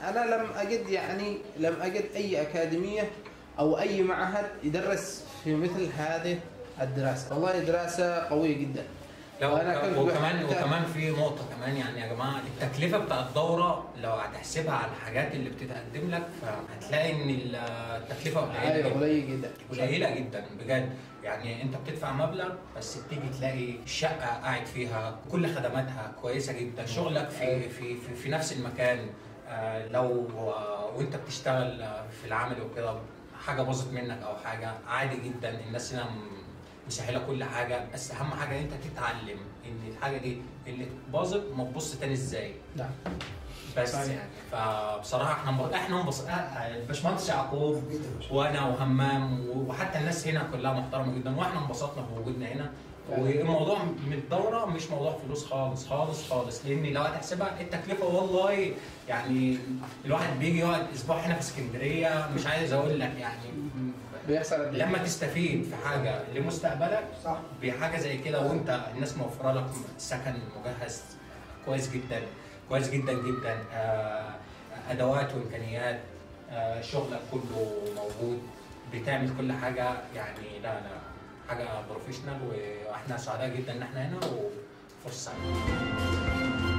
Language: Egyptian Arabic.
انا لم اجد يعني لم اجد اي اكاديميه او اي معهد يدرس في مثل هذه الدراسه والله دراسه قويه جدا لو وأنا كنت وكمان بحكي- وكمان في نقطة كمان يعني يا جماعة التكلفة بتاع الدورة لو هتحسبها على الحاجات اللي بتتقدم لك فهتلاقي إن التكلفة قليلة ايوه جدا. قليل جدا قليلة جدا بجد يعني أنت بتدفع مبلغ بس بتيجي تلاقي شقة قاعد فيها كل خدماتها كويسة جدا شغلك في في في, في نفس المكان آه، لو آه، وأنت بتشتغل آه، في العمل وكده حاجة باظت منك أو حاجة عادي جدا الناس هنا م- مسهله كل حاجه بس اهم حاجه ان انت تتعلم ان الحاجه دي اللي باظت ما تبص تاني ازاي نعم بس صحيح. يعني فبصراحه احنا مب... احنا انبص... آه، آه، الباشمهندس يعقوب وانا وهمام وحتى الناس هنا كلها محترمه جدا واحنا انبسطنا بوجودنا هنا والموضوع من الدوره مش موضوع فلوس خالص خالص خالص لان لو هتحسبها التكلفه والله يعني الواحد بيجي يقعد اسبوع هنا في اسكندريه مش عايز اقول لك يعني بيحصل قد إيه؟ لما تستفيد في حاجه لمستقبلك صح بحاجه زي كده وانت الناس موفره لك سكن مجهز كويس جدا كويس جدا جدا آه، ادوات وامكانيات آه، شغلك كله موجود بتعمل كل حاجه يعني لا لا حاجه بروفيشنال واحنا سعداء جدا ان احنا هنا وفرصه سعيده